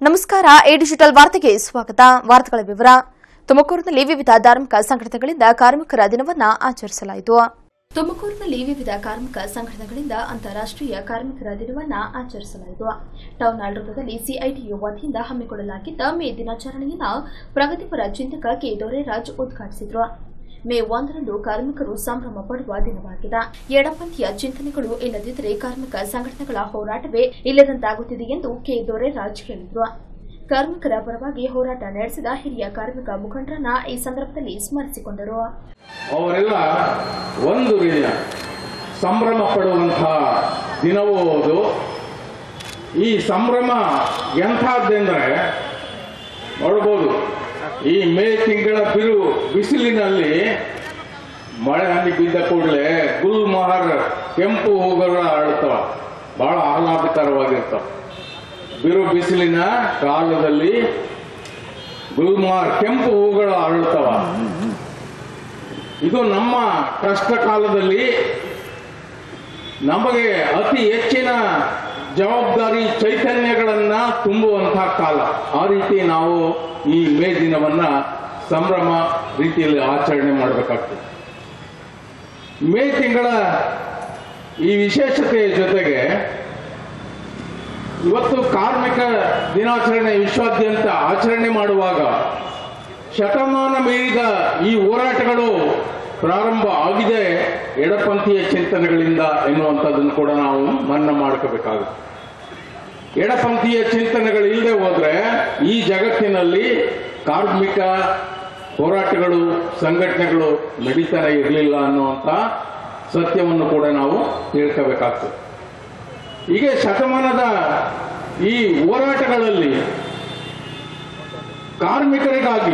ನಮಸ್ಕಾರ A digital ವಾರ್ತೆಗೆ ಸ್ವಾಗತ ವಾರ್ತೆಗಳ ವಿವರ ತುಮಕೂರಿನಲ್ಲಿ ವಿವಿಧ ಧಾರ್ಮಿಕ ಸಂಘಟನೆಗಳಿಂದ ಕಾರ್ಮಿಕರ ದಿನವನ್ನ ಆಚರಿಸಲಾಯಿತು ತುಮಕೂರಿನಲ್ಲಿ ವಿವಿಧ ಕಾರ್ಮಿಕ ಸಂಘಟನೆಗಳಿಂದ ಅಂತಾರಾಷ್ಟೀಯ ಕಾರ್ಮಿಕರ ದಿನವನ್ನ ಆಚರಿಸಲಾಯಿತು ಟೌನ್ ಹಾಲ್ ವೃತ್ತದಲ್ಲಿ ಸಿಐಟಿಯು ವತಿಯಿಂದ ಹಮ್ಮಿಕೊಳ್ಳಲಾಗಿದ್ದ ಮೇ ದಿನಾಚರಣೆಯನ್ನ ಪ್ರಗತಿಪರ ಚಿಂತಕ ಕೆ ದೊರೆರಾಜ್ ಉದ್ಘಾಟಿಸಿದರು ಮೇ ಒಂದರಂದು ಕಾರ್ಮಿಕರು ಸಂಭ್ರಮ ಪಡುವ ದಿನವಾಗಿದೆ ಎಡಪಂಥೀಯ ಚಿಂತನೆಗಳು ಇಲ್ಲದಿದ್ದರೆ ಕಾರ್ಮಿಕ ಸಂಘಟನೆಗಳ ಹೋರಾಟವೇ ಇಲ್ಲದಂತಾಗುತ್ತಿದೆ ಎಂದು ಕೆ ದೊರೆರಾಜ್ ಹೇಳಿದರು ಕಾರ್ಮಿಕರ ಪರವಾಗಿ ಹೋರಾಟ ನಡೆಸಿದ ಹಿರಿಯ ಕಾರ್ಮಿಕ ಮುಖಂಡರನ್ನ ಈ ಸಂದರ್ಭದಲ್ಲಿ ಸ್ಮರಿಸಿಕೊಂಡರು ಅವರೆಲ್ಲ ಒಂದು ದಿನ ಸಂಭ್ರಮ ಪಡುವಂತಹ ದಿನವೂ ಹೌದು ಈ ಸಂಭ್ರಮ ಎಂಥದ್ದೆಂದರೆ ನೋಡ್ಬೋದು ಈ ಮೇ ತಿಂಗಳ ಬಿರು ಬಿಸಿಲಿನಲ್ಲಿ ಮಳೆ ಹನಿ ಬಿದ್ದ ಕೂಡಲೇ ಗುಲ್ಮಹರ್ ಕೆಂಪು ಹೂಗಳು ಅರಳ್ತಾವ ಬಹಳ ಆಹ್ಲಾದಕರವಾಗಿರ್ತಾವ ಬಿರು ಬಿಸಿಲಿನ ಕಾಲದಲ್ಲಿ ಗುಲ್ಮಹರ್ ಕೆಂಪು ಹೂಗಳು ಅರಳ್ತಾವ ಇದು ನಮ್ಮ ಕಷ್ಟ ಕಾಲದಲ್ಲಿ ನಮಗೆ ಅತಿ ಹೆಚ್ಚಿನ ಜವಾಬ್ದಾರಿ ಚೈತನ್ಯಗಳನ್ನ ತುಂಬುವಂತಹ ಕಾಲ ಆ ರೀತಿ ನಾವು ಈ ಮೇ ದಿನವನ್ನ ಸಂಭ್ರಮ ರೀತಿಯಲ್ಲಿ ಆಚರಣೆ ಮಾಡಬೇಕಾಗ್ತದೆ ಮೇ ತಿಂಗಳ ಈ ವಿಶೇಷತೆಯ ಜೊತೆಗೆ ಇವತ್ತು ಕಾರ್ಮಿಕ ದಿನಾಚರಣೆ ವಿಶ್ವಾದ್ಯಂತ ಆಚರಣೆ ಮಾಡುವಾಗ ಶತಮಾನ ಮೀರಿದ ಈ ಹೋರಾಟಗಳು ಪ್ರಾರಂಭ ಆಗಿದೆ ಎಡಪಂಥೀಯ ಚಿಂತನೆಗಳಿಂದ ಎನ್ನುವಂಥದ್ದನ್ನು ಕೂಡ ನಾವು ಮನ್ನ ಮಾಡ್ಕೋಬೇಕಾಗುತ್ತೆ ಎಡಪಂಥೀಯ ಚಿಂತನೆಗಳು ಇಲ್ಲದೆ ಹೋದ್ರೆ ಈ ಜಗತ್ತಿನಲ್ಲಿ ಕಾರ್ಮಿಕ ಹೋರಾಟಗಳು ಸಂಘಟನೆಗಳು ನಡೀತಾನೆ ಇರಲಿಲ್ಲ ಅನ್ನುವಂಥ ಸತ್ಯವನ್ನು ಕೂಡ ನಾವು ತಿಳ್ಕೋಬೇಕಾಗ್ತದೆ ಹೀಗೆ ಶತಮಾನದ ಈ ಹೋರಾಟಗಳಲ್ಲಿ ಕಾರ್ಮಿಕರಿಗಾಗಿ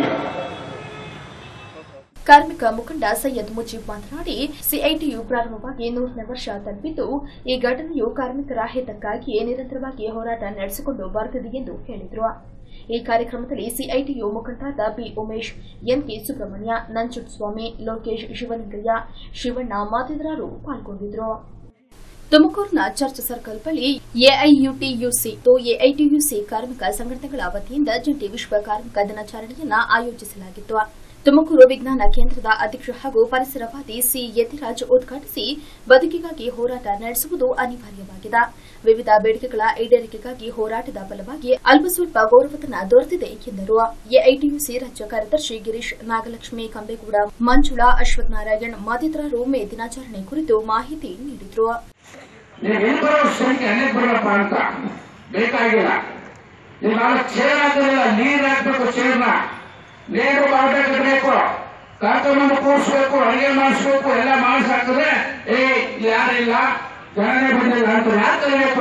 ಕಾರ್ಮಿಕ ಮುಖಂಡ ಸೈಯದ್ ಮುಜೀಬ್ ಮಾತನಾಡಿ ಸಿಐಟಿಯು ಪ್ರಾರಂಭವಾಗಿ ನೂರನೇ ವರ್ಷ ತಲುಪಿದ್ದು ಈ ಘಟನೆಯು ಕಾರ್ಮಿಕರ ಹಿತಕ್ಕಾಗಿಯೇ ನಿರಂತರವಾಗಿ ಹೋರಾಟ ನಡೆಸಿಕೊಂಡು ಬರುತ್ತಿದೆ ಎಂದು ಹೇಳಿದರು ಈ ಕಾರ್ಯಕ್ರಮದಲ್ಲಿ ಸಿಐಟಿಯು ಮುಖಂಡರಾದ ಬಿ ಉಮೇಶ್ ಎನ್ಕೆ ಸುಬ್ರಹ್ಮಣ್ಯ ನಂಜುಂಡಸ್ವಾಮಿ ಲೋಕೇಶ್ ಶಿವಲಿಂಗಯ್ಯ ಶಿವಣ್ಣ ಮತ್ತಿತರರು ಪಾಲ್ಗೊಂಡಿದ್ದರು ತುಮಕೂರಿನ ಚರ್ಚ್ ಸರ್ಕಲ್ ಬಳಿ ಎಐಯುಟಿಯುಸಿ ಮತ್ತು ಎಐಟಿಯುಸಿ ಕಾರ್ಮಿಕ ಸಂಘಟನೆಗಳ ವತಿಯಿಂದ ಜಂಟಿ ವಿಶ್ವ ಕಾರ್ಮಿಕ ದಿನಾಚರಣೆಯನ್ನ ಆಯೋಜಿಸಲಾಗಿತ್ತು ತುಮಕೂರು ವಿಜ್ಞಾನ ಕೇಂದ್ರದ ಅಧ್ಯಕ್ಷ ಹಾಗೂ ಪರಿಸರವಾದಿ ಸಿ ಯತಿರಾಜ್ ಉದ್ಘಾಟಿಸಿ ಬದುಕಿಗಾಗಿ ಹೋರಾಟ ನಡೆಸುವುದು ಅನಿವಾರ್ಯವಾಗಿದೆ ವಿವಿಧ ಬೇಡಿಕೆಗಳ ಈಡೇರಿಕೆಗಾಗಿ ಹೋರಾಟದ ಫಲವಾಗಿ ಅಲ್ಪ ಸ್ವಲ್ಪ ಗೌರವಧನ ದೊರೆತಿದೆ ಎಂದರು ಎಐಟಿಯುಸಿ ರಾಜ್ಯ ಕಾರ್ಯದರ್ಶಿ ಗಿರೀಶ್ ನಾಗಲಕ್ಷ್ಮಿ ಕಂಬೇಗೌಡ ಮಂಜುಳಾ ಅಶ್ವಥ್ ನಾರಾಯಣ್ ಮತ್ತಿತರರು ಮೇ ದಿನಾಚರಣೆ ಕುರಿತು ಮಾಹಿತಿ ನೀಡಿದರು ನೀವು ಎಲ್ಲಿ ಬರೋ ಸಂಖ್ಯೆ ಅನೇಕ ಬರಲ್ಲಪ್ಪ ಅಂತ ಬೇಕಾಗಿಲ್ಲ ನೀವು ನಾಳೆ ಚೇರ್ ಹಾಕಿರಲ್ಲ ನೀರ್ ಹಾಕ್ಬೇಕು ಚೇರ್ನ ನೀರು ಬಾವುಟ ಕಟ್ಟಬೇಕು ಕರ್ಕೊಂಬಂದು ಕೂರಿಸ್ಬೇಕು ಅಡಿಗೆ ಮಾಡಿಸ್ಬೇಕು ಎಲ್ಲ ಮಾಡಿಸಿ ಹಾಕಿದ್ರೆ ಏ ಇಲ್ಲಿ ಯಾರಿಲ್ಲ ಜನನೇ ಬಂದಿಲ್ಲ ಅಂತ ಯಾರು ಕಲಿಬೇಕು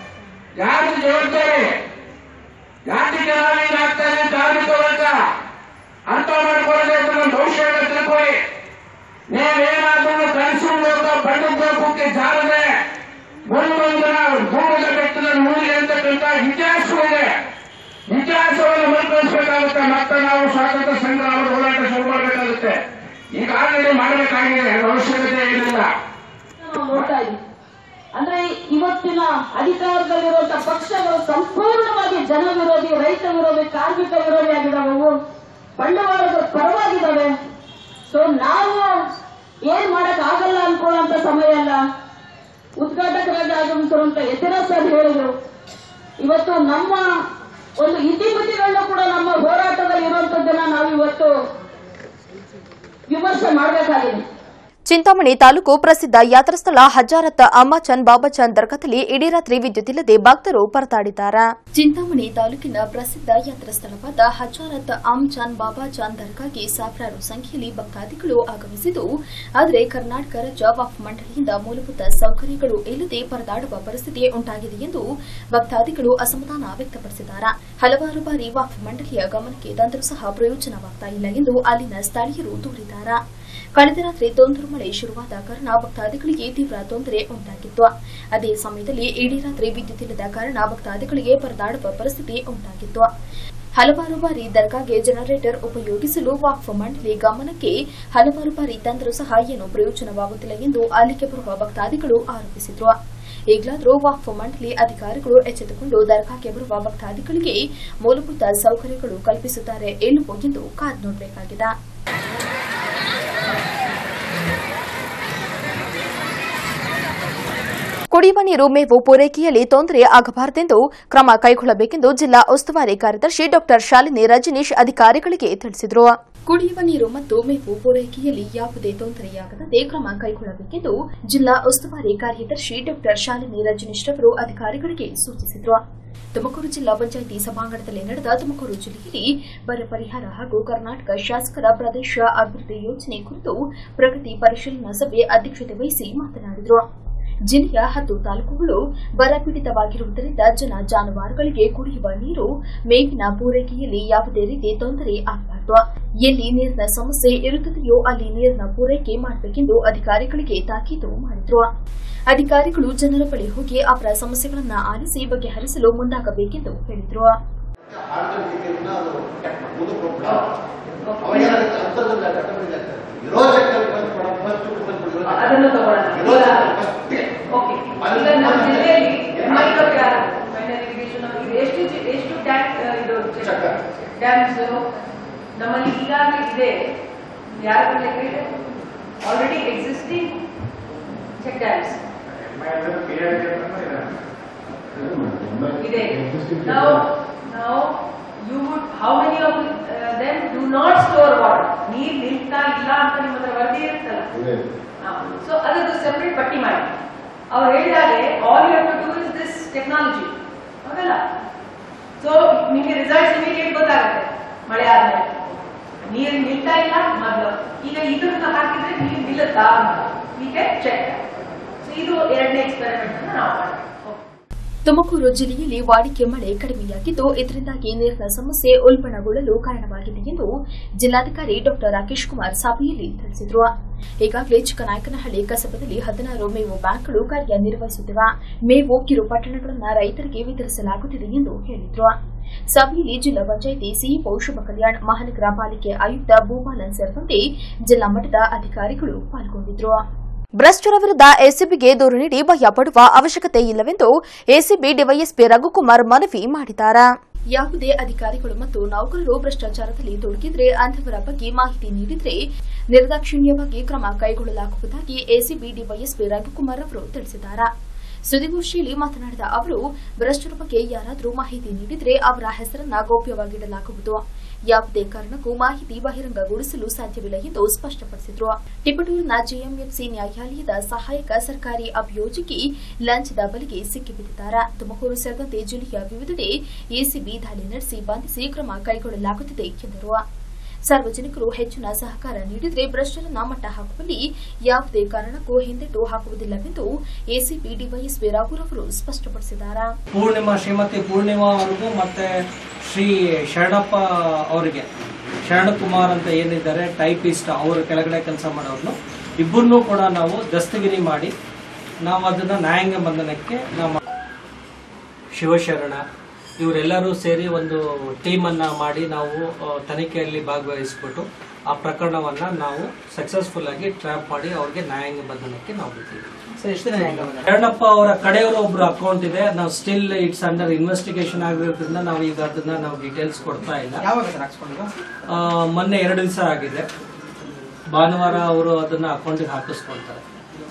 ಯಾರು ಜವಾಬ್ದಾರಿ ಯಾಕೆ ಜನ ನೀರು ಹಾಕ್ತಾರೆ ಕಾರ್ಮಿಕ ವರ್ಗ ಅಂತ ಮಾಡ್ಕೊಳ್ಳದೆ ಅಂತ ನಮ್ಮ ಭವಿಷ್ಯ ತಿಳ್ಕೊಳ್ಳಿ ನೀವೇನಾದ್ರೂ ಕನಸು ಬಂಡಕ್ಕೆ ಜಾರದೆ ಒಂದೊಂದರ ದೂರದ ಬೆಟ್ಟದ ನೂರಿ ಅಂತಕ್ಕಂಥ ಇತಿಹಾಸವಿದೆ ಇತಿಹಾಸವನ್ನು ಮರುಕಳಿಸಬೇಕಾಗುತ್ತೆ ಮತ್ತೆ ನಾವು ಸ್ವಾತಂತ್ರ್ಯ ಸಂಗ್ರಾಮದ ಹೋರಾಟ ಶುರು ಮಾಡಬೇಕಾಗುತ್ತೆ ಈಗ ಆಲ್ರೆಡಿ ಮಾಡಬೇಕಾಗಿದೆ ಅವಶ್ಯಕತೆ ಏನಿಲ್ಲ ನಾವು ನೋಡ್ತಾ ಇದ್ದೀವಿ ಅಂದ್ರೆ ಇವತ್ತಿನ ಅಧಿಕಾರದಲ್ಲಿರುವಂತಹ ಪಕ್ಷಗಳು ಸಂಪೂರ್ಣವಾಗಿ ಜನ ವಿರೋಧಿ ರೈತ ವಿರೋಧಿ ಕಾರ್ಮಿಕ ವಿರೋಧಿ ಆಗಿದಾವೆ ಬಂಡವಾಳದ ಪರವಾಗಿದ್ದಾವೆ ಸೊ ನಾವು ಏನ್ ಮಾಡಕ್ ಆಗಲ್ಲ ಅನ್ಕೊಳ್ಳುವಂತ ಸಮಯ ಅಲ್ಲ ಉದ್ಘಾಟಕರಾಗಿ ಆಗಮಿಸಿರುವಂತ ಎತ್ತಿರ ಸರ್ ಹೇಳಿದ್ರು ಇವತ್ತು ನಮ್ಮ ಒಂದು ಇತಿಮಿತಿಗಳನ್ನು ಕೂಡ ನಮ್ಮ ಹೋರಾಟದಲ್ಲಿ ಇರುವಂತದ್ದನ್ನ ನಾವು ಇವತ್ತು ವಿಮರ್ಶೆ ಮಾಡಬೇಕಾಗಿದೆ ಚಿಂತಾಮಣಿ ತಾಲೂಕು ಪ್ರಸಿದ್ಧ ಯಾತ್ರಾಸ್ಥಳ ಹಜಾರತ್ ಅಮ್ಮಾಚನ್ ಬಾಬಾಚಾನ್ ದರ್ಗಾದಲ್ಲಿ ಇಡೀ ರಾತ್ರಿ ವಿದ್ಯುತ್ ಇಲ್ಲದೆ ಭಕ್ತರು ಪರದಾಡಿದ್ದಾರೆ ಚಿಂತಾಮಣಿ ತಾಲೂಕಿನ ಪ್ರಸಿದ್ಧ ಯಾತ್ರಾ ಸ್ಥಳವಾದ ಹಜಾರತ್ ಅಮ್ಚಾನ್ ಬಾಬಾಚಾನ್ ದರ್ಗಾಗೆ ಸಾವಿರಾರು ಸಂಖ್ಯೆಯಲ್ಲಿ ಭಕ್ತಾದಿಗಳು ಆಗಮಿಸಿದ್ದು ಆದರೆ ಕರ್ನಾಟಕ ರಾಜ್ಯ ವಕ್ಫ್ ಮಂಡಳಿಯಿಂದ ಮೂಲಭೂತ ಸೌಕರ್ಯಗಳು ಇಲ್ಲದೆ ಪರದಾಡುವ ಪರಿಸ್ಥಿತಿ ಉಂಟಾಗಿದೆ ಎಂದು ಭಕ್ತಾದಿಗಳು ಅಸಮಾಧಾನ ವ್ಯಕ್ತಪಡಿಸಿದ್ದಾರೆ ಹಲವಾರು ಬಾರಿ ವಕ್ಫ್ ಮಂಡಳಿಯ ಗಮನಕ್ಕೆ ತಂದರೂ ಸಹ ಪ್ರಯೋಜನವಾಗ್ತಾ ಇಲ್ಲ ಎಂದು ಅಲ್ಲಿನ ಸ್ಥಳೀಯರು ದೂರಿದ್ದಾರೆ ಕಳೆದ ರಾತ್ರಿ ತುಂತುರು ಮಳೆ ಶುರುವಾದ ಕಾರಣ ಭಕ್ತಾದಿಗಳಿಗೆ ತೀವ್ರ ತೊಂದರೆ ಉಂಟಾಗಿತ್ತು ಅದೇ ಸಮಯದಲ್ಲಿ ಇಡೀ ರಾತ್ರಿ ವಿದ್ಯುತ್ ಇಲ್ಲದ ಕಾರಣ ಭಕ್ತಾದಿಗಳಿಗೆ ಪರದಾಡುವ ಪರಿಸ್ಥಿತಿ ಉಂಟಾಗಿತ್ತು ಹಲವಾರು ಬಾರಿ ದರ್ಗಾಗೆ ಜನರೇಟರ್ ಉಪಯೋಗಿಸಲು ವಕ್ಫ್ ಮಂಡಳಿ ಗಮನಕ್ಕೆ ಹಲವಾರು ಬಾರಿ ತಂದರೂ ಸಹ ಏನೂ ಪ್ರಯೋಜನವಾಗುತ್ತಿಲ್ಲ ಎಂದು ಅಲ್ಲಿಗೆ ಬರುವ ಭಕ್ತಾದಿಗಳು ಆರೋಪಿಸಿದರು ಈಗಲಾದರೂ ವಕ್ಫ್ ಮಂಡಳಿ ಅಧಿಕಾರಿಗಳು ಎಚ್ಚೆತ್ತುಕೊಂಡು ದರ್ಗಾಕ್ಕೆ ಬರುವ ಭಕ್ತಾದಿಗಳಿಗೆ ಮೂಲಭೂತ ಸೌಕರ್ಯಗಳು ಕಲ್ಪಿಸುತ್ತಾರೆ ಇಲ್ಲವೋ ಎಂದು ಕಾದು ನೋಡಬೇಕಾಗಿದೆ ಕುಡಿಯುವ ನೀರು ಮೇವು ಪೂರೈಕೆಯಲ್ಲಿ ತೊಂದರೆ ಆಗಬಾರದೆಂದು ಕ್ರಮ ಕೈಗೊಳ್ಳಬೇಕೆಂದು ಜಿಲ್ಲಾ ಉಸ್ತುವಾರಿ ಕಾರ್ಯದರ್ಶಿ ಡಾ ಶಾಲಿನಿ ರಜನೀಶ್ ಅಧಿಕಾರಿಗಳಿಗೆ ತಿಳಿಸಿದರು ಕುಡಿಯುವ ನೀರು ಮತ್ತು ಮೇವು ಪೂರೈಕೆಯಲ್ಲಿ ಯಾವುದೇ ತೊಂದರೆಯಾಗದಂತೆ ಕ್ರಮ ಕೈಗೊಳ್ಳಬೇಕೆಂದು ಜಿಲ್ಲಾ ಉಸ್ತುವಾರಿ ಕಾರ್ಯದರ್ಶಿ ಡಾ ಶಾಲಿನಿ ರಜನೀಶ್ ರವರು ಅಧಿಕಾರಿಗಳಿಗೆ ಸೂಚಿಸಿದರು ತುಮಕೂರು ಜಿಲ್ಲಾ ಪಂಚಾಯಿತಿ ಸಭಾಂಗಣದಲ್ಲಿ ನಡೆದ ತುಮಕೂರು ಜಿಲ್ಲೆಯಲ್ಲಿ ಬರ ಪರಿಹಾರ ಹಾಗೂ ಕರ್ನಾಟಕ ಶಾಸಕರ ಪ್ರದೇಶ ಅಭಿವೃದ್ಧಿ ಯೋಜನೆ ಕುರಿತು ಪ್ರಗತಿ ಪರಿಶೀಲನಾ ಸಭೆ ಅಧ್ಯಕ್ಷತೆ ವಹಿಸಿ ಮಾತನಾಡಿದರು ಜಿಲ್ಲೆಯ ಹತ್ತು ತಾಲೂಕುಗಳು ಬರಪೀಡಿತವಾಗಿರುವುದರಿಂದ ಜನ ಜಾನುವಾರುಗಳಿಗೆ ಕುಡಿಯುವ ನೀರು ಮೇವಿನ ಪೂರೈಕೆಯಲ್ಲಿ ಯಾವುದೇ ರೀತಿ ತೊಂದರೆ ಆಗಬಾರದು ಎಲ್ಲಿ ನೀರಿನ ಸಮಸ್ಯೆ ಇರುತ್ತದೆಯೋ ಅಲ್ಲಿ ನೀರಿನ ಪೂರೈಕೆ ಮಾಡಬೇಕೆಂದು ಅಧಿಕಾರಿಗಳಿಗೆ ತಾಕೀತು ಮಾಡಿದರು ಅಧಿಕಾರಿಗಳು ಜನರ ಬಳಿ ಹೋಗಿ ಅವರ ಸಮಸ್ಯೆಗಳನ್ನು ಆಲಿಸಿ ಬಗೆಹರಿಸಲು ಮುಂದಾಗಬೇಕೆಂದು ಹೇಳಿದರು ಆರ್ಥಿಕತೆಯನ್ನ ಅದು ಮುಂದಕ್ಕೆ ಹೋಗ್ಬಿಡ ಅವಾಗ ಅಂತರ್ಗತ ಚಟುವಟಿಕೆ ಆಗ್ತದೆ ಇರೋ ಸೆಕ್ಟರ್ ಫಸ್ಟ್ ಅದನ್ನು ತಗೊಳ್ಳೋಣ ಇರೋ ಫಸ್ಟ್ ಓಕೆ ಈಗ ನಮ್ಮ ಜಿಲ್ಲೆಯಲ್ಲಿ ಮೈಕ್ರೋ ಪ್ಲಾನ್ ಮೈನರ್ ಇರಿಗೇಷನ್ ಇದು ಎಷ್ಟು ಜಿ- ಎಷ್ಟು ಟ್ಯಾಂಕ್ ಇದು ಚಕ್ಕ. ಡ್ಯಾಮ್ಸ್ ನಮ್ಮಲ್ಲಿ ಈಗಾಗಲೇ ಇದೆ ಯಾರ ಲೆಕ್ಕ ಇದೆ ಆಲ್ರೆಡಿ ಎಕ್ಸಿಸ್ಟಿಂಗ್ ಚೆಕ್ ಡ್ಯಾಮ್ಸ್ ಇದೆ now now you would how many of uh, them do not store water ನೀರ್ ನಿಲ್ತಾ ಇಲ್ಲ ಅಂತ ನಿಮ್ಮ ಹತ್ರ ವರದಿ ಇರುತ್ತಲ್ಲ ಸೊ ಅದದ್ದು ಸೆಪರೇಟ್ ಪಟ್ಟಿ ಮಾಡಿ ಅವ್ರು ಹೇಳಿದಾಗೆ all you to do is this technology ಹೌದಲ್ಲ ಸೊ ನಿಮಗೆ ರಿಸಲ್ಟ್ಸ್ ಇಮಿಡಿಯೇಟ್ ಗೊತ್ತಾಗುತ್ತೆ ಮಳೆ ಆದ್ಮೇಲೆ ನೀರು ನಿಲ್ತಾ ಇಲ್ಲ ಮೊದಲು ಈಗ ಇದನ್ನ ಹಾಕಿದ್ರೆ ನೀರು ನಿಲ್ಲುತ್ತಾ ಅಂತ ಹೀಗೆ ಚೆಕ್ ಸೊ ಇದು ಎರಡನೇ ಎಕ್ಸ್ಪೆರಿಮೆಂಟ್ ಅನ್ನ ನಾವು ಮಾಡ್ತೀವಿ ತುಮಕೂರು ಜಿಲ್ಲೆಯಲ್ಲಿ ವಾಡಿಕೆ ಮಳೆ ಕಡಿಮೆಯಾಗಿದ್ದು ಇದರಿಂದಾಗಿ ನೀರಿನ ಸಮಸ್ಯೆ ಉಲ್ಬಣಗೊಳ್ಳಲು ಕಾರಣವಾಗಿದೆ ಎಂದು ಜಿಲ್ಲಾಧಿಕಾರಿ ಡಾ ರಾಕೇಶ್ ಕುಮಾರ್ ಸಭೆಯಲ್ಲಿ ತಿಳಿಸಿದರು ಈಗಾಗಲೇ ಚಿಕ್ಕನಾಯಕನಹಳ್ಳಿ ಕಸಬದಲ್ಲಿ ಹದಿನಾರು ಮೇವು ಬ್ಯಾಂಕ್ಗಳು ಕಾರ್ಯನಿರ್ವಹಿಸುತ್ತಿವೆ ಮೇವು ಕಿರು ಪಟ್ಟಣಗಳನ್ನು ರೈತರಿಗೆ ವಿತರಿಸಲಾಗುತ್ತಿದೆ ಎಂದು ಹೇಳಿದರು ಸಭೆಯಲ್ಲಿ ಜಿಲ್ಲಾ ಪಂಚಾಯಿತಿ ಸಿಇಒ ಶುಭ ಕಲ್ಯಾಣ್ ಮಹಾನಗರ ಪಾಲಿಕೆ ಆಯುಕ್ತ ಭೂಪಾಲನ್ ಸೇರಿದಂತೆ ಜಿಲ್ಲಾ ಮಟ್ಟದ ಅಧಿಕಾರಿಗಳು ಪಾಲ್ಗೊಂಡಿದ್ದರು ಭ್ರಷ್ಟರ ವಿರುದ್ಧ ಎಸಿಬಿಗೆ ದೂರು ನೀಡಿ ಭಯ ಪಡುವ ಅವಶ್ಯಕತೆ ಇಲ್ಲವೆಂದು ಎಸಿಬಿ ಡಿವೈಎಸ್ಪಿ ರಘುಕುಮಾರ್ ಮನವಿ ಮಾಡಿದ್ದಾರೆ ಯಾವುದೇ ಅಧಿಕಾರಿಗಳು ಮತ್ತು ನೌಕರರು ಭ್ರಷ್ಟಾಚಾರದಲ್ಲಿ ತೊಡಗಿದ್ರೆ ಅಂಥವರ ಬಗ್ಗೆ ಮಾಹಿತಿ ನೀಡಿದ್ರೆ ನಿರ್ದಾಕ್ಷಿಣ್ಯವಾಗಿ ಕ್ರಮ ಕೈಗೊಳ್ಳಲಾಗುವುದಾಗಿ ಎಸಿಬಿ ಡಿವೈಎಸ್ಪಿ ರಘುಕುಮಾರ್ ಅವರು ತಿಳಿಸಿದ್ದಾರೆ ಸುದ್ದಿಗೋಷ್ಠಿಯಲ್ಲಿ ಮಾತನಾಡಿದ ಅವರು ಭ್ರಷ್ಟರ ಬಗ್ಗೆ ಯಾರಾದರೂ ಮಾಹಿತಿ ನೀಡಿದ್ರೆ ಅವರ ಹೆಸರನ್ನ ಗೌಪ್ಯವಾಗಿಡಲಾಗುವುದು ಯಾವುದೇ ಕಾರಣಕ್ಕೂ ಮಾಹಿತಿ ಬಹಿರಂಗಗೊಳಿಸಲು ಸಾಧ್ಯವಿಲ್ಲ ಎಂದು ಸ್ಪಷ್ಟಪಡಿಸಿದರು ಟಿಪಟೂರಿನ ಜೆಎಂಎಫ್ಸಿ ನ್ಯಾಯಾಲಯದ ಸಹಾಯಕ ಸರ್ಕಾರಿ ಅಭಿಯೋಜಕಿ ಲಂಚದ ಬಲಿಗೆ ಸಿಕ್ಕಿಬಿದ್ದಿದ್ದಾರೆ ತುಮಕೂರು ಸೇರಿದಂತೆ ಜಿಲ್ಲೆಯ ವಿವಿಧೆಡೆ ಎಸಿಬಿ ದಾಳಿ ನಡೆಸಿ ಬಂಧಿಸಿ ಕ್ರಮ ಕೈಗೊಳ್ಳಲಾಗುತ್ತಿದೆ ಎಂದರು ಸಾರ್ವಜನಿಕರು ಹೆಚ್ಚಿನ ಸಹಕಾರ ನೀಡಿದರೆ ಭ್ರಷ್ಟರನ್ನ ಮಟ್ಟ ಹಾಕುವಲ್ಲಿ ಯಾವುದೇ ಕಾರಣಕ್ಕೂ ಹಿಂದೆಟು ಹಾಕುವುದಿಲ್ಲವೆಂದು ಎಸಿಪಿ ಡಿವೈಎಸ್ಪಿ ರಾಘುರವರು ಸ್ಪಷ್ಟಪಡಿಸಿದ್ದಾರೆ ಪೂರ್ಣಿಮಾ ಶ್ರೀಮತಿ ಪೂರ್ಣಿಮಾ ಅವ್ರಿಗೂ ಮತ್ತೆ ಶ್ರೀ ಶರಣಪ್ಪ ಅವರಿಗೆ ಶರಣಕುಮಾರ್ ಅಂತ ಏನಿದ್ದಾರೆ ಟೈಪಿಸ್ಟ್ ಅವರ ಕೆಳಗಡೆ ಕೆಲಸ ಮಾಡೋರ್ನು ಇಬ್ಬರನ್ನೂ ಕೂಡ ನಾವು ದಸ್ತಗಿರಿ ಮಾಡಿ ನಾವು ಅದನ್ನ ನ್ಯಾಯಾಂಗ ಬಂಧನಕ್ಕೆ ನಾವು ಶಿವಶರಣ ಇವರೆಲ್ಲರೂ ಸೇರಿ ಒಂದು ಟೀಮನ್ನ ಮಾಡಿ ನಾವು ಆ, ತನಿಖೆಯಲ್ಲಿ ಭಾಗವಹಿಸ್ಬಿಟ್ಟು ಆ ಪ್ರಕರಣವನ್ನ ನಾವು ಸಕ್ಸಸ್ಫುಲ್ ಆಗಿ ಟ್ರ್ಯಾಪ್ ಮಾಡಿ ಅವ್ರಿಗೆ ನ್ಯಾಯಾಂಗ ಬಂಧನಕ್ಕೆ ನಾವು ಬಿಟ್ಟಿದ್ದೀವಿ ಶರಣಪ್ಪ ಅವರ ಕಡೆಯವರ ಒಬ್ರು ಅಕೌಂಟ್ ಇದೆ ನಾವು ಸ್ಟಿಲ್ ಇಟ್ಸ್ ಅಂಡರ್ ಇನ್ವೆಸ್ಟಿಗೇಷನ್ ಆಗಿರೋದ್ರಿಂದ ನಾವು ಈಗ ಅದನ್ನ ನಾವು ಡೀಟೇಲ್ಸ್ ಕೊಡ್ತಾ ಇಲ್ಲ ಆ, ಮೊನ್ನೆ ಎರಡು ದಿವಸ ಆಗಿದೆ ಭಾನುವಾರ ಅವರು ಅದನ್ನ ಅಕೌಂಟಿಗೆ ಹಾಕಿಸ್ಕೊಳ್ತಾರೆ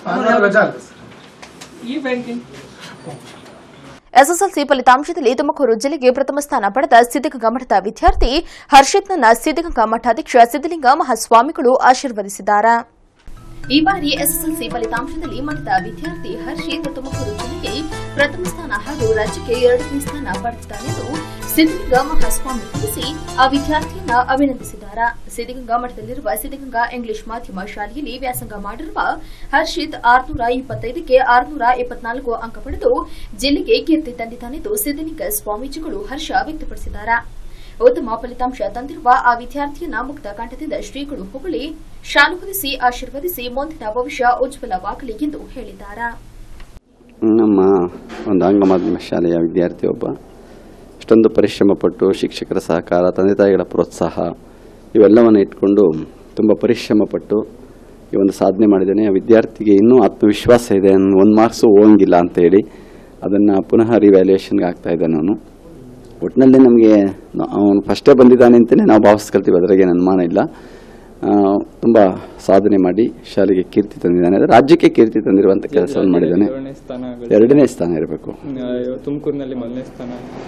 ಈ ಬ್ಯಾಂಕಿಂಗ್ ಎಸ್ಎಸ್ಎಲ್ಸಿ ಫಲಿತಾಂಶದಲ್ಲಿ ತುಮಕೂರು ಜಿಲ್ಲೆಗೆ ಪ್ರಥಮ ಸ್ಥಾನ ಪಡೆದ ಸಿದ್ದಗಂಗಾ ಮಠದ ವಿದ್ಯಾರ್ಥಿ ಹರ್ಷಿತ್ನನ್ನ ಸಿದ್ದಗಂಗಾ ಮಠಾಧ್ಯಕ್ಷ ಸಿದ್ದಲಿಂಗ ಮಹಾಸ್ವಾಮಿಗಳು ಆಶೀರ್ವದಿಸಿದ್ದಾರೆ ಈ ಬಾರಿ ಎಸ್ಎಸ್ಎಲ್ಸಿ ಫಲಿತಾಂಶದಲ್ಲಿ ಮಠದ ವಿದ್ಯಾರ್ಥಿ ಹರ್ಷಿತ್ ತುಮಕೂರು ಜಿಲ್ಲೆಗೆ ಪ್ರಥಮ ಸ್ಥಾನ ಹಾಗೂ ರಾಜ್ಯಕ್ಕೆ ಎರಡನೇ ಸ್ಥಾನ ಪಡೆದಿದ್ದಾರೆಂದು ಸಿದ್ದಗಂಗಾ ಮಹಾಸ್ವಾಮಿ ತಿಳಿಸಿ ಆ ವಿದ್ಯಾರ್ಥಿಯನ್ನ ಅಭಿನಂದಿಸಿದ್ದಾರೆ ಸಿದ್ದಗಂಗಾ ಮಠದಲ್ಲಿರುವ ಸಿದ್ದಗಂಗಾ ಇಂಗ್ಲಿಷ್ ಮಾಧ್ಯಮ ಶಾಲೆಯಲ್ಲಿ ವ್ಯಾಸಂಗ ಮಾಡಿರುವ ಹರ್ಷಿತ್ ಆರುನೂರ ಇಪ್ಪತ್ತೈದಕ್ಕೆ ಆರುನೂರ ಇಪ್ಪತ್ನಾಲ್ಕು ಅಂಕ ಪಡೆದು ಜಿಲ್ಲೆಗೆ ಕೀರ್ತಿ ತಂದಿದ್ದಾನೆಂದು ಸಿದ್ದಲಿಂಗ ಸ್ವಾಮೀಜಿಗಳು ಹರ್ಷ ವ್ಯಕ್ತಪಡಿಸಿದ್ದಾರೆ ಉತ್ತಮ ಫಲಿತಾಂಶ ತಂದಿರುವ ಆ ವಿದ್ಯಾರ್ಥಿಯನ್ನ ಮುಕ್ತ ಕಂಠದಿಂದ ಶ್ರೀಗಳು ಹೊಗಳಿ ಶಾಲು ಹೊದಿಸಿ ಆಶೀರ್ವದಿಸಿ ಮುಂದಿನ ಭವಿಷ್ಯ ಉಜ್ವಲವಾಗಲಿ ಎಂದು ಹೇಳಿದ್ದಾರೆ ನಮ್ಮ ಒಂದು ಆಂಗ್ಲ ಮಾಧ್ಯಮ ಶಾಲೆಯ ವಿದ್ಯಾರ್ಥಿ ಒಬ್ಬ ಇಷ್ಟೊಂದು ಪರಿಶ್ರಮ ಪಟ್ಟು ಶಿಕ್ಷಕರ ಸಹಕಾರ ತಂದೆ ತಾಯಿಗಳ ಪ್ರೋತ್ಸಾಹ ಇವೆಲ್ಲವನ್ನು ಇಟ್ಕೊಂಡು ತುಂಬ ಪರಿಶ್ರಮ ಪಟ್ಟು ಈ ಒಂದು ಸಾಧನೆ ಮಾಡಿದ್ದಾನೆ ಆ ವಿದ್ಯಾರ್ಥಿಗೆ ಇನ್ನೂ ಆತ್ಮವಿಶ್ವಾಸ ಇದೆ ಒಂದು ಮಾರ್ಕ್ಸು ಹೋಗಂಗಿಲ್ಲ ಅಂತ ಹೇಳಿ ಅದನ್ನು ಪುನಃ ರಿವ್ಯಾಲ್ಯೂಯೇಷನ್ಗೆ ಆಗ್ತಾ ಇದ್ದಾನೆ ಅವನು ಒಟ್ಟಿನಲ್ಲಿ ನಮಗೆ ಅವನು ಫಸ್ಟೇ ಬಂದಿದ್ದಾನೆ ಅಂತಲೇ ನಾವು ಭಾವಿಸ್ಕೊಳ್ತೀವಿ ಅದರಾಗೆ ಅನುಮಾನ ಇಲ್ಲ ತುಂಬ ಸಾಧನೆ ಮಾಡಿ ಶಾಲೆಗೆ ಕೀರ್ತಿ ತಂದಿದ್ದಾನೆ ಅದು ರಾಜ್ಯಕ್ಕೆ ಕೀರ್ತಿ ತಂದಿರುವಂಥ ಕೆಲಸವನ್ನು ಮಾಡಿದ್ದಾನೆ ಏಳನೇ ಸ್ಥಾನ ಆಗುತ್ತೆ. ಎರಡನೇ ಸ್ಥಾನ ಇರಬೇಕು ಆ, ತುಮಕೂರಿನಲ್ಲಿ ಮೊದಲನೇ ಸ್ಥಾನ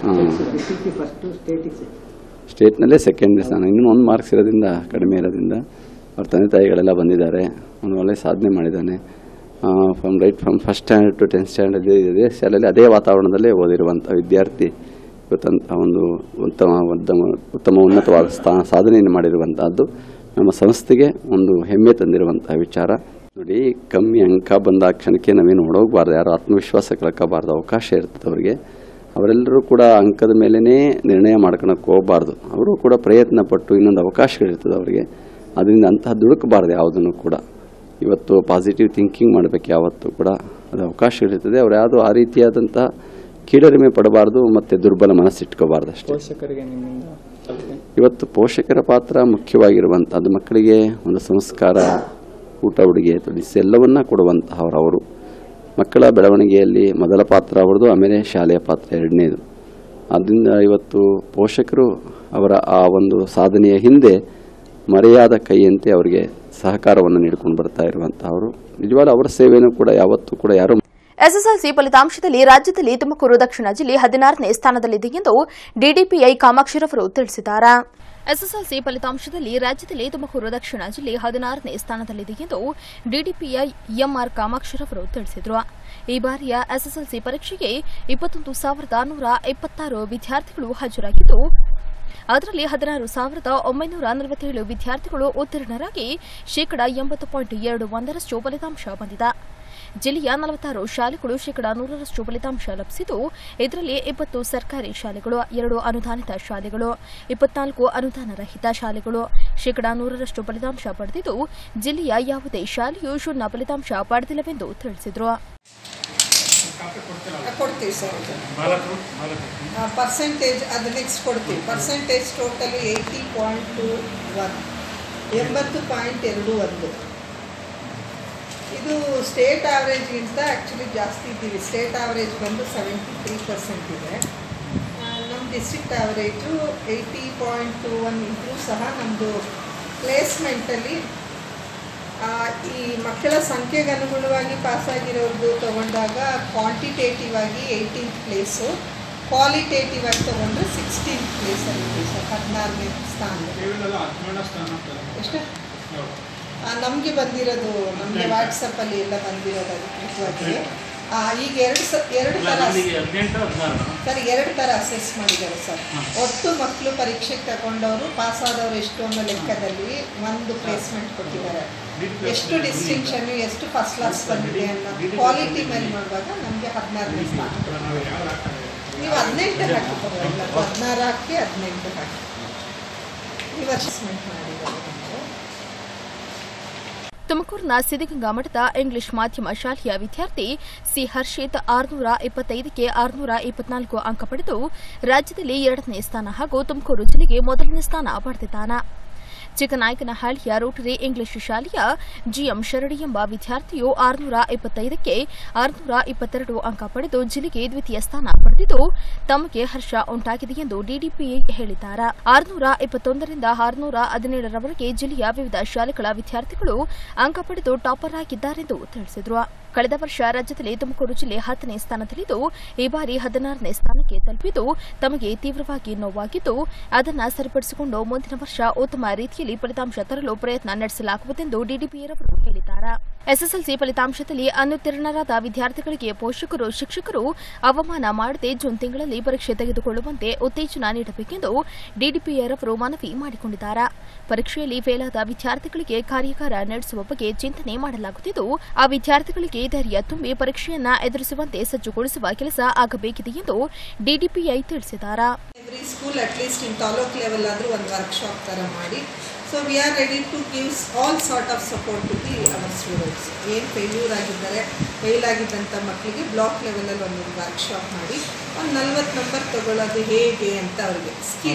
ಸ್ಟೇಟ್ನಲ್ಲೇ ಸೆಕೆಂಡ್ ಸ್ಥಾನ ಇನ್ನೂ ಒಂದು ಮಾರ್ಕ್ಸ್ ಇರೋದ್ರಿಂದ ಕಡಿಮೆ ಇರೋದ್ರಿಂದ ಅವ್ರ ತಂದೆ ತಾಯಿಗಳೆಲ್ಲ ಬಂದಿದ್ದಾರೆ ಅವನು ಒಳ್ಳೆ ಸಾಧನೆ ಮಾಡಿದ್ದಾನೆ from right from first standard to tenth standard ಇದೇ ಶಾಲೆಯಲ್ಲಿ ಅದೇ ವಾತಾವರಣದಲ್ಲೇ ಓದಿರುವಂಥ ವಿದ್ಯಾರ್ಥಿ ಇವತ್ತಂತ ಒಂದು ಉತ್ತಮ ಉತ್ತಮ ಉತ್ತಮ ಉನ್ನತವಾದ ಸ್ಥಾನ ಸಾಧನೆಯನ್ನು ಮಾಡಿರುವಂತಹದ್ದು ನಮ್ಮ ಸಂಸ್ಥೆಗೆ ಒಂದು ಹೆಮ್ಮೆ ತಂದಿರುವಂತಹ ವಿಚಾರ ನೋಡಿ ಕಮ್ಮಿ ಅಂಕ ಬಂದ ಕ್ಷಣಕ್ಕೆ ನಾವೇನು ಹೊಡೋಗ್ಬಾರ್ದು ಯಾರು ಆತ್ಮವಿಶ್ವಾಸ ಕಳ್ಕೋಬಾರ್ದು ಅವಕಾಶ ಇರ್ತದೆ ಅವರಿಗೆ ಅವರೆಲ್ಲರೂ ಕೂಡ ಅಂಕದ ಮೇಲೇ ನಿರ್ಣಯ ಮಾಡ್ಕೊಳಕ್ಕೆ ಹೋಗಬಾರ್ದು ಅವರು ಕೂಡ ಪ್ರಯತ್ನ ಪಟ್ಟು ಇನ್ನೊಂದು ಅವಕಾಶಗಳಿರ್ತದೆ ಅವರಿಗೆ ಅದರಿಂದ ಅಂತಹ ದುಡುಕಬಾರ್ದು ಯಾವುದನ್ನು ಕೂಡ ಇವತ್ತು ಪಾಸಿಟಿವ್ ಥಿಂಕಿಂಗ್ ಮಾಡಬೇಕು ಯಾವತ್ತೂ ಕೂಡ ಅದು ಅವಕಾಶಗಳಿರ್ತದೆ ಅವ್ರು ಯಾವುದೋ ಆ ರೀತಿಯಾದಂತಹ ಕೀಳರಿಮೆ ಪಡಬಾರ್ದು ಮತ್ತು ದುರ್ಬಲ ಮನಸ್ಸಿಟ್ಕೋಬಾರ್ದು ಅಷ್ಟೇ ಪೋಷಕರಿಗೆ ನಿಮ್ಮಿಂದ ಕಲಿತೆ. ಇವತ್ತು ಪೋಷಕರ ಪಾತ್ರ ಮುಖ್ಯವಾಗಿರುವಂಥದ್ದು ಮಕ್ಕಳಿಗೆ ಒಂದು ಸಂಸ್ಕಾರ ಊಟ ಉಡುಗೆ ತೊಡಿಸಿ ಎಲ್ಲವನ್ನ ಕೊಡುವಂತಹವರು ಅವರು ಮಕ್ಕಳ ಬೆಳವಣಿಗೆಯಲ್ಲಿ ಮೊದಲ ಪಾತ್ರ ಅವ್ರದ್ದು ಆಮೇಲೆ ಶಾಲೆಯ ಪಾತ್ರ ಎರಡನೇದು ಆದ್ದರಿಂದ ಇವತ್ತು ಪೋಷಕರು ಅವರ ಆ ಒಂದು ಸಾಧನೆಯ ಹಿಂದೆ ಮರೆಯಾದ ಕೈಯಂತೆ ಅವರಿಗೆ ಸಹಕಾರವನ್ನು ನೀಡಿಕೊಂಡು ಬರ್ತಾ ಇರುವಂತಹವರು ನಿಜವಾದ ಅವರ ಸೇವೆಯನ್ನು ಕೂಡ ಯಾವತ್ತೂ ಕೂಡ ಯಾರು ಎಸ್ಎಸ್ಎಲ್ಸಿ ಫಲಿತಾಂಶದಲ್ಲಿ ರಾಜ್ಯದಲ್ಲಿ ತುಮಕೂರು ದಕ್ಷಿಣ ಜಿಲ್ಲೆ ಹದಿನಾರನೇ ಸ್ಥಾನದಲ್ಲಿದೆ ಎಂದು ಡಿಡಿಪಿಐ ಕಾಮಾಕ್ಷಿರವರು ತಿಳಿಸಿದ್ದಾರೆ ಎಸ್ಎಸ್ಎಲ್ಸಿ ಫಲಿತಾಂಶದಲ್ಲಿ ರಾಜ್ಯದಲ್ಲಿ ತುಮಕೂರು ದಕ್ಷಿಣ ಜಿಲ್ಲೆ ಹದಿನಾರನೇ ಸ್ಥಾನದಲ್ಲಿದೆ ಎಂದು ಡಿಡಿಪಿಐ ಎಂಆರ್ ಕಾಮಾಕ್ಷಿರವರು ತಿಳಿಸಿದರು ಈ ಬಾರಿಯ ಎಸ್ಎಸ್ಎಲ್ಸಿ ಪರೀಕ್ಷೆಗೆ ಇಪ್ಪತ್ತೊಂದು ಸಾವಿರದ ನೂರ ಇಪ್ಪತ್ತಾರು ವಿದ್ಯಾರ್ಥಿಗಳು ಹಾಜರಾಗಿದ್ದು ಅದರಲ್ಲಿ ಹದಿನಾರು ಸಾವಿರದ ಒಂಬೈನೂರ ನಲವತ್ತೇಳು ವಿದ್ಯಾರ್ಥಿಗಳು ಉತ್ತೀರ್ಣರಾಗಿ ಶೇಕಡಾ ಎಂಬತ್ತು ಪಾಯಿಂಟ್ ಎರಡು ಒಂದರಷ್ಟು ಫಲಿತಾಂಶ ಬಂದಿದೆ ಜಿಲ್ಲೆಯ ನಲವತ್ತಾರು ಶಾಲೆಗಳು ಶೇಕಡಾ ನೂರರಷ್ಟು ಫಲಿತಾಂಶ ಲಭಿಸಿದ್ದು ಇದರಲ್ಲಿ ಇಪ್ಪತ್ತು ಸರ್ಕಾರಿ ಶಾಲೆಗಳು ಎರಡು ಅನುದಾನಿತ ಶಾಲೆಗಳು ಇಪ್ಪತ್ನಾಲ್ಕು ಅನುದಾನ ರಹಿತ ಶಾಲೆಗಳು ಶೇಕಡಾ ನೂರರಷ್ಟು ಫಲಿತಾಂಶ ಪಡೆದಿದ್ದು ಜಿಲ್ಲೆಯ ಯಾವುದೇ ಶಾಲೆಯು ಶೂನ್ಯ ಫಲಿತಾಂಶ ಪಡೆದಿಲ್ಲವೆಂದು ತಿಳಿಸಿದರು ಕೊಡ್ತೀವಿ ಸರ್ ಪರ್ಸೆಂಟೇಜ್ ಅದು ನೆಕ್ಸ್ಟ್ ಕೊಡ್ತೀವಿ percentage total eighty point two one ಎಂಬತ್ತು ಪಾಯಿಂಟ್ ಎರಡು ಒಂದು ಇದು ಸ್ಟೇಟ್ ಆವ್ರೇಜ್ಗಿಂತ ಆ್ಯಕ್ಚುಲಿ ಜಾಸ್ತಿ ಇದ್ದೀವಿ ಸ್ಟೇಟ್ ಆವ್ರೇಜ್ ಬಂದು ಸೆವೆಂಟಿ ತ್ರೀ ಪರ್ಸೆಂಟ್ ಇದೆ ಆ, ನಮ್ಮ district average eighty point two one ಇದ್ರೂ ಸಹ ನಮ್ಮದು ಪ್ಲೇಸ್ಮೆಂಟಲ್ಲಿ ಆ, ಈ ಮಕ್ಕಳ ಸಂಖ್ಯೆಗೆ ಅನುಗುಣವಾಗಿ ಪಾಸಾಗಿರೋದು ತಗೊಂಡಾಗ ಕ್ವಾಂಟಿಟೇಟಿವ್ ಆಗಿ ಏಯ್ಟೀನ್ತ್ ಪ್ಲೇಸು ಕ್ವಾಲಿಟೇಟಿವ್ ಆಗಿ ತಗೊಂಡ್ರೆ ಸಿಕ್ಸ್ಟೀನ್ತ್ ಪ್ಲೇಸಲ್ಲಿ ಸರ್ ಹದಿನಾರನೇ ಸ್ಥಾನ ಎಷ್ಟು ನಮಗೆ ಬಂದಿರೋದು ನಮಗೆ ವಾಟ್ಸಪ್ಪಲ್ಲಿ ಎಲ್ಲ ಬಂದಿರೋದು ಅಧಿಕೃತವಾಗಿ ಆ, ಈಗ ಎರಡು ಸ ಎರಡು ಥರ ಸರ್ ಎರಡು ಥರ ಅಸೆಸ್ ಮಾಡಿದ್ದಾರೆ ಸರ್ ಒಟ್ಟು ಮಕ್ಕಳು ಪರೀಕ್ಷೆಗೆ ತಗೊಂಡವರು ಪಾಸ್ ಆದವರು ಎಷ್ಟು ಅನ್ನೋ ಲೆಕ್ಕದಲ್ಲಿ ಒಂದು ಪ್ಲೇಸ್ಮೆಂಟ್ ಕೊಟ್ಟಿದ್ದಾರೆ ಎಷ್ಟು ಡಿಸ್ಟಿಂಕ್ಷನ್ ಎಷ್ಟು ಫಸ್ಟ್ ಕ್ಲಾಸ್ ಬಂದಿದೆ ಅನ್ನೋ ಕ್ವಾಲಿಟಿ ಮೇಲೆ ನೋಡುವಾಗ ನಮಗೆ ಹದಿನಾರನೇ ಸ್ಥಾನ ನೀವು ಹದಿನೆಂಟು ಹಾಕಿ ಪರವಾಗಿಲ್ಲ ಹದಿನಾರು ಹಾಕಿ ಹದಿನೆಂಟು ಹಾಕಿ ನೀವು ಅಸೆಸ್ಮೆಂಟ್ ಮಾಡಿದ್ದಾರೆ ನಮಗೆ ತುಮಕೂರಿನ ಸಿದ್ಧಗಂಗಾ ಮಠದ ಇಂಗ್ಲಿಷ್ ಮಾಧ್ಯಮ ಶಾಲೆಯ ವಿದ್ಯಾರ್ಥಿ ಸಿ ಹರ್ಷಿತ್ ಆರುನೂರ ಇಪ್ಪತ್ತೈದಕ್ಕೆ ಆರುನೂರ ಇಪ್ಪತ್ನಾಲ್ಕು ಅಂಕ ಪಡೆದು ರಾಜ್ಯದಲ್ಲಿ ಎರಡನೇ ಸ್ಥಾನ ಹಾಗೂ ತುಮಕೂರು ಜಿಲ್ಲೆಗೆ ಮೊದಲನೇ ಸ್ಥಾನ ಪಡೆದಿದ್ದಾನೆ ಚಿಕ್ಕನಾಯಕನಹಳ್ಳಿಯ ರೋಟರಿ ಇಂಗ್ಲಿಷ್ ಶಾಲೆಯ ಜಿಎಂ ಶರಡಿ ಎಂಬ ವಿದ್ಯಾರ್ಥಿಯು ಆರುನೂರ ಇಪ್ಪತ್ತೈದಕ್ಕೆ ಆರುನೂರ ಇಪ್ಪತ್ತೆರಡು ಅಂಕ ಪಡೆದು ಜಿಲ್ಲೆಗೆ ದ್ವಿತೀಯ ಸ್ಥಾನ ಪಡೆದಿದ್ದು ತಮಗೆ ಹರ್ಷ ಉಂಟಾಗಿದೆ ಎಂದು ಡಿಡಿಪಿಐ ಹೇಳಿದ್ದಾರೆ ಆರುನೂರ ಇಪ್ಪತ್ತೊಂದರಿಂದ ಆರುನೂರ ಹದಿನೇಳರವರೆಗೆ ಜಿಲ್ಲೆಯ ವಿವಿಧ ಶಾಲೆಗಳ ವಿದ್ಯಾರ್ಥಿಗಳು ಅಂಕ ಪಡೆದು ಟಾಪರ್ ಆಗಿದ್ದಾರೆಂದು ತಿಳಿಸಿದರು ಕಳೆದ ವರ್ಷ ರಾಜ್ಯದಲ್ಲಿ ತುಮಕೂರು ಜಿಲ್ಲೆ ಹತ್ತನೇ ಸ್ಥಾನದಲ್ಲಿದ್ದು ಈ ಬಾರಿ ಹದಿನಾರನೇ ಸ್ಥಾನಕ್ಕೆ ತಲುಪಿದ್ದು ತಮಗೆ ತೀವ್ರವಾಗಿ ನೋವಾಗಿದ್ದು ಅದನ್ನು ಸರಿಪಡಿಸಿಕೊಂಡು ಮುಂದಿನ ವರ್ಷ ಉತ್ತಮ ರೀತಿಯಲ್ಲಿ ಫಲಿತಾಂಶ ತರಲು ಪ್ರಯತ್ನ ನಡೆಸಲಾಗುವುದೆಂದು ಡಿಡಿಪಿರವರು ಹೇಳಿದ್ದಾರೆ ಎಸ್ಎಸ್ಎಲ್ಸಿ ಫಲಿತಾಂಶದಲ್ಲಿ ಅನುತ್ತೀರ್ಣರಾದ ವಿದ್ಯಾರ್ಥಿಗಳಿಗೆ ಪೋಷಕರು ಶಿಕ್ಷಕರು ಅವಮಾನ ಮಾಡದೆ ಜೂನ್ ತಿಂಗಳಲ್ಲಿ ಪರೀಕ್ಷೆ ತೆಗೆದುಕೊಳ್ಳುವಂತೆ ಉತ್ತೇಜನ ನೀಡಬೇಕೆಂದು ಡಿಡಿಪಿಯರವರು ಮನವಿ ಮಾಡಿಕೊಂಡಿದ್ದಾರೆ ಪರೀಕ್ಷೆಯಲ್ಲಿ ಫೇಲಾದ ವಿದ್ಯಾರ್ಥಿಗಳಿಗೆ ಕಾರ್ಯಾಗಾರ ನಡೆಸುವ ಬಗ್ಗೆ ಚಿಂತನೆ ಮಾಡಲಾಗುತ್ತಿದ್ದು ಆ ವಿದ್ಯಾರ್ಥಿಗಳಿಗೆ ಧೈರ್ಯ ತುಂಬಿ ಪರೀಕ್ಷೆಯನ್ನ ಎದುರಿಸುವಂತೆ ಸಜ್ಜುಗೊಳಿಸುವ ಕೆಲಸ ಆಗಬೇಕಿದೆ ಎಂದು ಡಿಡಿಪಿಐ ತಿಳಿಸಿದ್ದಾರೆ every school at least in taluk level ಆದರೂ ಒಂದು ವರ್ಕ್ಶಾಪ್ ಥರ ಮಾಡಿ so we are ready to gives all sort of support to the our students ಏನು ಫೇಲ್ಯೂರ್ ಆಗಿದ್ದಾರೆ ಫೇಲ್ ಆಗಿದ್ದಂಥ ಮಕ್ಕಳಿಗೆ ಬ್ಲಾಕ್ ಲೆವೆಲಲ್ಲಿ ಒಂದೊಂದು ವರ್ಕ್ಶಾಪ್ ಮಾಡಿ ಒಂದು ನಲ್ವತ್ತು ನಂಬರ್ ತಗೊಳ್ಳೋದು ಹೇಗೆ ಅಂತ ಅವ್ರಿಗೆ ಸ್ಕಿಲ್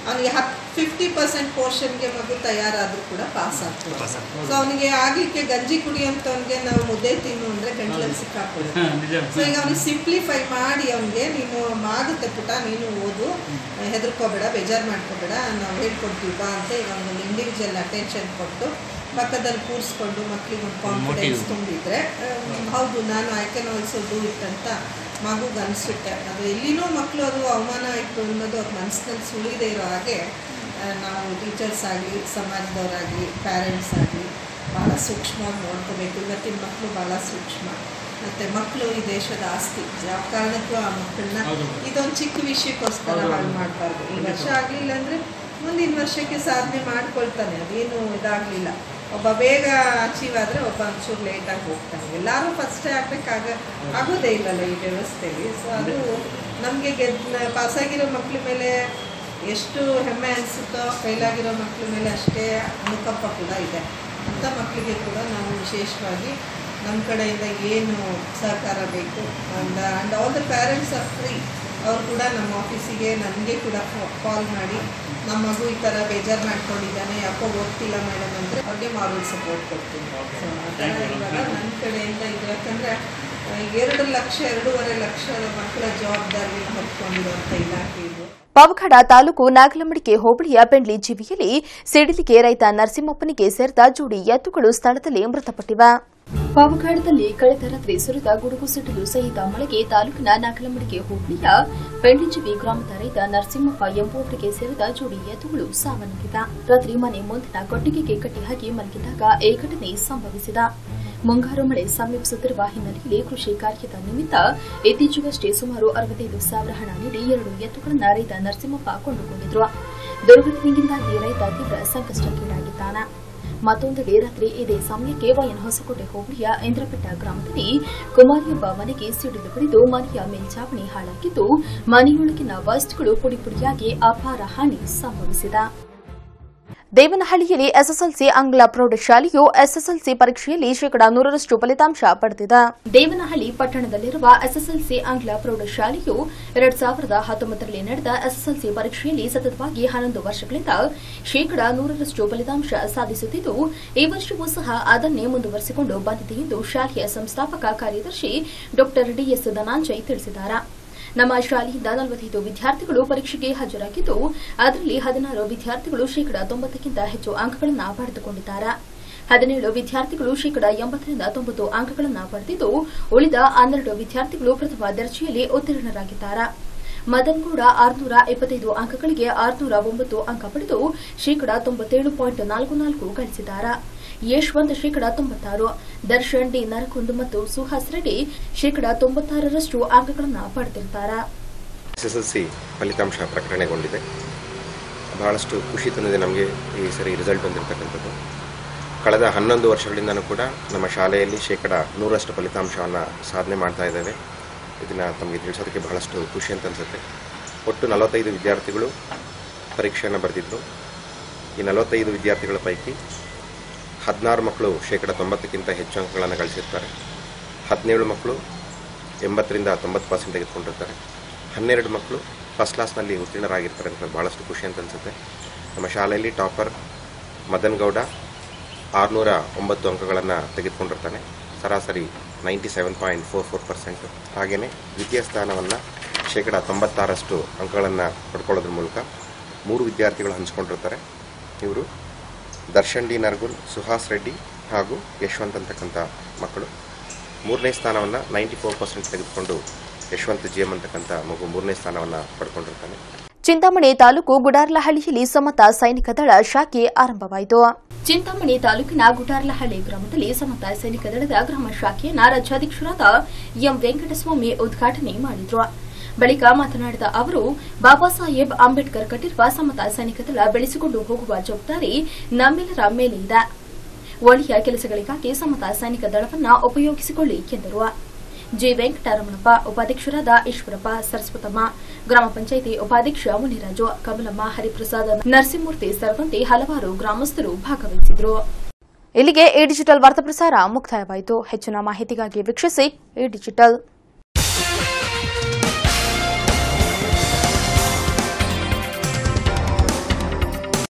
ಅವನಿಗೆ ಹತ್ತು ಫಿಫ್ಟಿ ಪರ್ಸೆಂಟ್ ಪೋರ್ಷನ್ಗೆ ಮಗು ತಯಾರಾದ್ರೂ ಕೂಡ ಪಾಸ್ ಆಗ್ತದೆ ಸೊ ಅವನಿಗೆ ಆಗ್ಲಿಕ್ಕೆ ಗಂಜಿ ಕುಡಿಯೋಂಥವ್ನಿಗೆ ನಾವು ಮುದ್ದೆ ತಿನ್ನು ಅಂದ್ರೆ ಗಂಟ್ಲಲ್ಲಿ ಸಿಕ್ಕಾಕೊಳ್ಳುತ್ತೆ ಸೊ ಈಗ ಅವ್ನಿಗೆ ಸಿಂಪ್ಲಿಫೈ ಮಾಡಿ ಅವನಿಗೆ ನೀನು ಆಗುತ್ತೆ ಪುಟ ನೀನು ಓದು ಹೆದರ್ಕೋಬೇಡ ಬೇಜಾರು ಮಾಡ್ಕೋಬೇಡ ನಾವು ಹೇಳ್ಕೊಡ್ತೀವಿ ಬಾ ಅಂತ ಈಗ ಒಂದು ಇಂಡಿವಿಜುವಲ್ ಅಟೆನ್ಷನ್ ಕೊಟ್ಟು ಪಕ್ಕದಲ್ಲಿ ಕೂರಿಸ್ಕೊಂಡು ಮಕ್ಕಳಿಗೆ ಒಂದು ಕಾನ್ಫಿಡೆನ್ಸ್ ತುಂಬಿದ್ರೆ ಆಮ್, ಹೌದು ನಾನು I can also do it ಅಂತ ಮಗುಗೆ ಅನಿಸುತ್ತೆ ಅದು ಎಲ್ಲಿನೂ ಮಕ್ಕಳು ಅದು ಅವಮಾನ ಆಯಿತು ಅನ್ನೋದು ಅವ್ರ ಮನಸ್ಸಿನಲ್ಲಿ ಸುಳಿದೇ ಇರೋ ಹಾಗೆ ಆ, ನಾವು ಟೀಚರ್ಸ್ ಆಗಲಿ ಸಮಾಜದವರಾಗಲಿ ಪ್ಯಾರೆಂಟ್ಸ್ ಆಗಲಿ ಭಾಳ ಸೂಕ್ಷ್ಮವಾಗಿ ನೋಡ್ಕೋಬೇಕು ಇವತ್ತಿನ ಮಕ್ಕಳು ಭಾಳ ಸೂಕ್ಷ್ಮ ಮತ್ತು ಮಕ್ಕಳು ಈ ದೇಶದ ಆಸ್ತಿ ಯಾವ ಕಾರಣಕ್ಕೂ ಆ ಮಕ್ಕಳನ್ನ ಇದೊಂದು ಚಿಕ್ಕ ವಿಷಯಕ್ಕೋಸ್ಕರ ಹಾಳು ಮಾಡಬಾರ್ದು ಈ ವರ್ಷ ಆಗಲಿಲ್ಲ ಅಂದರೆ ಮುಂದಿನ ವರ್ಷಕ್ಕೆ ಸಾಧನೆ ಮಾಡ್ಕೊಳ್ತಾನೆ ಅದೇನು ಇದಾಗಲಿಲ್ಲ ಒಬ್ಬ ಬೇಗ ಅಚೀವ್ ಆದರೆ ಒಬ್ಬ ಒಂಚೂರು ಲೇಟಾಗಿ ಹೋಗ್ತಾನೆ ಎಲ್ಲರೂ ಫಸ್ಟೇ ಆಗಬೇಕಾಗ ಆಗೋದೇ ಇಲ್ಲಲ್ಲ ಈ ವ್ಯವಸ್ಥೆಯಲ್ಲಿ ಸೊ ಅದು ನಮಗೆ ಗೆದ್ದ ಪಾಸಾಗಿರೋ ಮಕ್ಕಳ ಮೇಲೆ ಎಷ್ಟು ಹೆಮ್ಮೆ ಅನಿಸುತ್ತೋ ಫೇಲಾಗಿರೋ ಮಕ್ಕಳ ಮೇಲೆ ಅಷ್ಟೇ ಅನುಕಂಪ ಕೂಡ ಇದೆ ಅಂಥ ಮಕ್ಕಳಿಗೆ ಕೂಡ ನಾವು ವಿಶೇಷವಾಗಿ ನಮ್ಮ ಕಡೆಯಿಂದ ಏನು ಸಹಕಾರ ಬೇಕು and and all the parents are free ಅವ್ರು ಕೂಡ ನಮ್ಮ ಆಫೀಸಿಗೆ ನನಗೆ ಕೂಡ ಕಾಲ್ ಮಾಡಿ ನಮ್ಮ ಮಗು ಈ ಥರ ಬೇಜಾರು ಮಾಡ್ಕೊಂಡಿದ್ದಾನೆ ಯಾಕೋ ಓದ್ತಿಲ್ಲ ಮೇಡಮ್ ಅಂದರೆ ಅವ್ರಿಗೆ ಮಾರಲ್ ಸಪೋರ್ಟ್ ಕೊಡ್ತೀನಿ ಸೊ ಆ ಥರ ಇವಾಗ ನನ್ನ ಕಡೆಯಿಂದ ಇದು ಯಾಕಂದರೆ ಎರಡು ಲಕ್ಷ ಎರಡೂವರೆ ಲಕ್ಷ ಮಕ್ಕಳ ಜವಾಬ್ದಾರಿಯನ್ನು ಹೊತ್ಕೊಂಡಿರುವಂಥ ಇಲಾಖೆ ಇದು ಪಾವಗಡ ತಾಲೂಕು ನಾಗಲಮಡಿಕೆ ಹೋಬಳಿಯ ಬೆಂಡ್ಲಿ ಜೀವಿಯಲ್ಲಿ ಸಿಡಿಲಿಗೆ ರೈತ ನರಸಿಂಹಪ್ಪನಿಗೆ ಸೇರಿದ ಜೋಡಿ ಎತ್ತುಗಳು ಸ್ಥಳದಲ್ಲಿ ಮೃತಪಟ್ಟಿವೆ ಪಾವಗಡದಲ್ಲಿ ಕಳೆದ ರಾತ್ರಿ ಸುರಿದ ಗುಡುಗು ಸಿಡಿಲು ಸಹಿತ ಮಳೆಗೆ ತಾಲೂಕಿನ ನಾಗಲಮಡಿಕೆ ಹೋಬಳಿಯ ಬೆಂಡ್ಲಿಜಿವಿ ಗ್ರಾಮದ ರೈತ ನರಸಿಂಹಪ್ಪ ಎಂಬುವವರಿಗೆ ಸೇರಿದ ಜೋಡಿ ಎತ್ತುಗಳು ಸಾವನ್ನಪ್ಪಿವೆ ರಾತ್ರಿ ಮನೆ ಮುಂದಿನ ಕೊಟ್ಟಿಗೆಗೆ ಕಟ್ಟಿ ಹಾಕಿ ಮಲಗಿದಾಗ ಈ ಘಟನೆ ಸಂಭವಿಸಿದ ಮುಂಗಾರು ಮಳೆ ಸಮೀಪಿಸುತ್ತಿರುವ ಹಿನ್ನೆಲೆಯಲ್ಲಿ ಕೃಷಿ ಕಾರ್ಯದ ನಿಮಿತ್ತ ಇತ್ತೀಚೆಗಷ್ಟೇ ಸುಮಾರು ಅರವತ್ತೈದು ಸಾವಿರ ಹಣ ನೀಡಿ ಎರಡು ಎತ್ತುಗಳನ್ನು ರೈತ ನರಸಿಂಹಪ್ಪ ಕೊಂಡುಕೊಂಡಿದ್ರು ದುರ್ಘಟನೆಯಿಂದಾಗಿ ರೈತ ತೀವ್ರ ಸಂಕಷ್ಟಕ್ಕೀಡಾಗಿದ್ದಾನೆ ಮತ್ತೊಂದೆಡೆ ರಾತ್ರಿ ಇದೇ ಸಮಯಕ್ಕೆ ವಯನ ಹೊಸಕೋಟೆ ಹೋಬಳಿಯ ಇಂದ್ರಪೆಟ್ಟ ಗ್ರಾಮದಲ್ಲಿ ಕುಮಾರಿಯೊಬ್ಬ ಮನೆಗೆ ಸಿಡಿಲು ಬಡಿದು ಮನೆಯ ಮೇಲ್ಚಾವಣಿ ಹಾಳಾಗಿದ್ದು ಮನೆಯೊಳಗಿನ ವಸ್ತುಗಳು ಪುಡಿಪುಡಿಯಾಗಿ ಅಪಾರ ಹಾನಿ ಸಂಭವಿಸಿದೆ ದೇವನಹಳ್ಳಿಯಲ್ಲಿ ಎಸ್ಎಸ್ಎಲ್ಸಿ ಆಂಗ್ಲ ಪ್ರೌಢಶಾಲೆಯು ಎಸ್ಎಸ್ಎಲ್ಸಿ ಪರೀಕ್ಷೆಯಲ್ಲಿ ಶೇಕಡಾ ನೂರರಷ್ಟು ಫಲಿತಾಂಶ ಪಡೆದಿದೆ ದೇವನಹಳ್ಳಿ ಪಟ್ಟಣದಲ್ಲಿರುವ ಎಸ್ಎಸ್ಎಲ್ಸಿ ಆಂಗ್ಲ ಪ್ರೌಢಶಾಲೆಯು ಎರಡ್ ಸಾವಿರದ ಹತ್ತೊಂಬತ್ತರಲ್ಲಿ ನಡೆದ ಎಸ್ಎಸ್ಎಲ್ಸಿ ಪರೀಕ್ಷೆಯಲ್ಲಿ ಸತತವಾಗಿ ಹನ್ನೊಂದು ವರ್ಷಗಳಿಂದ ಶೇಕಡಾ ನೂರರಷ್ಟು ಫಲಿತಾಂಶ ಸಾಧಿಸುತ್ತಿದ್ದು ಈ ವರ್ಷವೂ ಸಹ ಅದನ್ನೇ ಮುಂದುವರೆಸಿಕೊಂಡು ಬಂದಿದೆ ಎಂದು ಶಾಲೆಯ ಸಂಸ್ಥಾಪಕ ಕಾರ್ಯದರ್ಶಿ ಡಾ ಡಿಎಸ್ ಧನಾಂಜಯ್ ತಿಳಿಸಿದ್ದಾರೆ ನಮ್ಮ ಶಾಲೆಯಿಂದ ನಲವತ್ತೈದು ವಿದ್ಯಾರ್ಥಿಗಳು ಪರೀಕ್ಷೆಗೆ ಹಾಜರಾಗಿದ್ದು ಅದರಲ್ಲಿ ಹದಿನಾರು ವಿದ್ಯಾರ್ಥಿಗಳು ಶೇಕಡಾ ತೊಂಬತ್ತಕ್ಕಿಂತ ಹೆಚ್ಚು ಅಂಕಗಳನ್ನು ಪಡೆದುಕೊಂಡಿದ್ದಾರೆ ಹದಿನೇಳು ವಿದ್ಯಾರ್ಥಿಗಳು ಶೇಕಡಾ ಎಂಬತ್ತರಿಂದ ತೊಂಬತ್ತು ಅಂಕಗಳನ್ನು ಪಡೆದಿದ್ದು ಉಳಿದ ಹನ್ನೆರಡು ವಿದ್ಯಾರ್ಥಿಗಳು ಪ್ರಥಮ ದರ್ಜೆಯಲ್ಲಿ ಉತ್ತೀರ್ಣರಾಗಿದ್ದಾರೆ ಮದನ್ ಕೂಡ ಆರುನೂರ ಇಪ್ಪತ್ತೈದು ಅಂಕಗಳಿಗೆ ಆರುನೂರ ಒಂಬತ್ತು ಅಂಕ ಪಡೆದು ಶೇಕಡಾ ತೊಂಬತ್ತೇಳು ಪಾಯಿಂಟ್ ನಾಲ್ಕು ನಾಲ್ಕು ಗಳಿಸಿದ್ದಾರೆ ಯಶವಂತ್ ಶೇಕಡಾ ತೊಂಬತ್ತಾರು ದರ್ಶನ್ ಡಿ ನರಕುಂದ್ ಮತ್ತು ಸುಹಾಸ್ ರೆಡ್ಡಿ ಶೇಕಡಾ ತೊಂಬತ್ತಾರರಷ್ಟು ಅಂಕಗಳನ್ನು ಪಡೆದಿದ್ದಾರೆ ಎಸ್ ಎಸ್ ಎಲ್ ಸಿ ಫಲಿತಾಂಶ ಪ್ರಕಟಣೆಗೊಂಡಿದೆ ಬಹಳಷ್ಟು ಖುಷಿ ತಂದಿದೆ ನಮಗೆ ಈ ಸರಿ ರಿಸಲ್ಟ್ ಬಂದಿರತಕ್ಕಂಥದ್ದು ಕಳೆದ ಹನ್ನೊಂದು ವರ್ಷಗಳಿಂದನೂ ಕೂಡ ನಮ್ಮ ಶಾಲೆಯಲ್ಲಿ ಶೇಕಡ ನೂರಷ್ಟು ಫಲಿತಾಂಶವನ್ನು ಸಾಧನೆ ಮಾಡ್ತಾ ಇದ್ದೇವೆ ಇದನ್ನು ತಮಗೆ ತಿಳಿಸೋದಕ್ಕೆ ಬಹಳಷ್ಟು ಖುಷಿ ಅಂತ ಅನಿಸುತ್ತೆ ಒಟ್ಟು ನಲವತ್ತೈದು ವಿದ್ಯಾರ್ಥಿಗಳು ಪರೀಕ್ಷೆಯನ್ನು ಬರೆದಿದ್ದರು ಈ ನಲವತ್ತೈದು ವಿದ್ಯಾರ್ಥಿಗಳ ಪೈಕಿ ಹದಿನಾರು ಮಕ್ಕಳು ಶೇಕಡ ತೊಂಬತ್ತಕ್ಕಿಂತ ಹೆಚ್ಚು ಅಂಕಗಳನ್ನು ಗಳಿಸಿರ್ತಾರೆ ಹದಿನೇಳು ಮಕ್ಕಳು ಎಂಬತ್ತರಿಂದ ತೊಂಬತ್ತು ಪರ್ಸೆಂಟ್ ತೆಗೆದುಕೊಂಡಿರ್ತಾರೆ ಹನ್ನೆರಡು ಮಕ್ಕಳು ಫಸ್ಟ್ ಕ್ಲಾಸ್ನಲ್ಲಿ ಉತ್ತೀರ್ಣರಾಗಿರ್ತಾರೆ ಅಂತ ಭಾಳಷ್ಟು ಖುಷಿ ಅಂತ ಅನಿಸುತ್ತೆ ನಮ್ಮ ಶಾಲೆಯಲ್ಲಿ ಟಾಪರ್ ಮದನ್ ಗೌಡ ಆರುನೂರ ಒಂಬತ್ತು ಅಂಕಗಳನ್ನು ತೆಗೆದುಕೊಂಡಿರ್ತಾನೆ ಸರಾಸರಿ ninety seven point four four percent ಹಾಗೆಯೇ ದ್ವಿತೀಯ ಸ್ಥಾನವನ್ನು ಶೇಕಡ ತೊಂಬತ್ತಾರಷ್ಟು ಅಂಕಗಳನ್ನು ಪಡ್ಕೊಳ್ಳೋದ್ರ ಮೂಲಕ ಮೂರು ವಿದ್ಯಾರ್ಥಿಗಳು ಹಂಚ್ಕೊಂಡಿರ್ತಾರೆ ಇವರು ದರ್ಶನ್ ಡಿ ನರ್ಗುಲ್ ಸುಹಾಸ್ ರೆಡ್ಡಿ ಹಾಗೂ ಯಶವಂತ್ ಅಂತಕ್ಕಂಥ ಮಕ್ಕಳು ಮೂರನೇ ಸ್ಥಾನವನ್ನು ನೈಂಟಿ ಫೋರ್ ಪರ್ಸೆಂಟ್ ತೆಗೆದುಕೊಂಡು ಯಶವಂತ್ ಜಿ ಎಂ ಅಂತಕ್ಕಂಥ ಮಗು ಮೂರನೇ ಸ್ಥಾನವನ್ನು ಪಡ್ಕೊಂಡಿರ್ತಾನೆ ಚಿಂತಾಮಣಿ ತಾಲೂಕು ಗುಡಾರ್ಲಹಳ್ಳಿಯಲ್ಲಿ ಸಮತ ಸೈನಿಕ ದಳ ಶಾಖೆ ಆರಂಭವಾಯಿತು ಚಿಂತಾಮಣಿ ತಾಲೂಕಿನ ಗುಡಾರ್ಲಹಳ್ಳಿ ಗ್ರಾಮದಲ್ಲಿ ಸಮತ ಸೈನಿಕ ದಳದ ಗ್ರಾಮ ಶಾಖೆಯನ್ನ ರಾಜ್ಯಾಧ್ಯಕ್ಷರಾದ ಎಂ ವೆಂಕಟಸ್ವಾಮಿ ಉದ್ಘಾಟನೆ ಮಾಡಿದ್ರು ಬಳಿಕ ಮಾತನಾಡಿದ ಅವರು ಬಾಬಾ ಸಾಹೇಬ್ ಅಂಬೇಡ್ಕರ್ ಕಟ್ಟಿರುವ ಸಮತ ಸೈನಿಕ ದಳ ಬೆಳೆಸಿಕೊಂಡು ಹೋಗುವ ಜವಾಬ್ದಾರಿ ನಮ್ಮೆಲ್ಲರ ಮೇಲೆ ಇದೆ ಒಳ್ಳೆಯ ಕೆಲಸಗಳಿಗಾಗಿ ಸಮತ ಸೈನಿಕ ದಳವನ್ನ ಉಪಯೋಗಿಸಿಕೊಳ್ಳಿ ಎಂದರು ಜಿ ವೆಂಕಟರಮಣಪ್ಪ ಉಪಾಧ್ಯಕ್ಷರಾದ ಈಶ್ವರಪ್ಪ ಸರಸ್ವತಮ್ಮ ಗ್ರಾಮ ಪಂಚಾಯಿತಿ ಉಪಾಧ್ಯಕ್ಷ ಮುನಿರಾಜು ಕಮಲಮ್ಮ ಹರಿಪ್ರಸಾದ್ ನರಸಿಂಹಮೂರ್ತಿ ಸೇರಿದಂತೆ ಹಲವಾರು ಗ್ರಾಮಸ್ಥರು ಭಾಗವಹಿಸಿದ್ರು ಇಲ್ಲಿಗೆ ಈ ಡಿಜಿಟಲ್ ವಾರ್ತಾ ಪ್ರಸಾರ ಮುಕ್ತಾಯವಾಯಿತು ಹೆಚ್ಚಿನ ಮಾಹಿತಿಗಾಗಿ ವೀಕ್ಷಿಸಿ ಈ ಡಿಜಿಟಲ್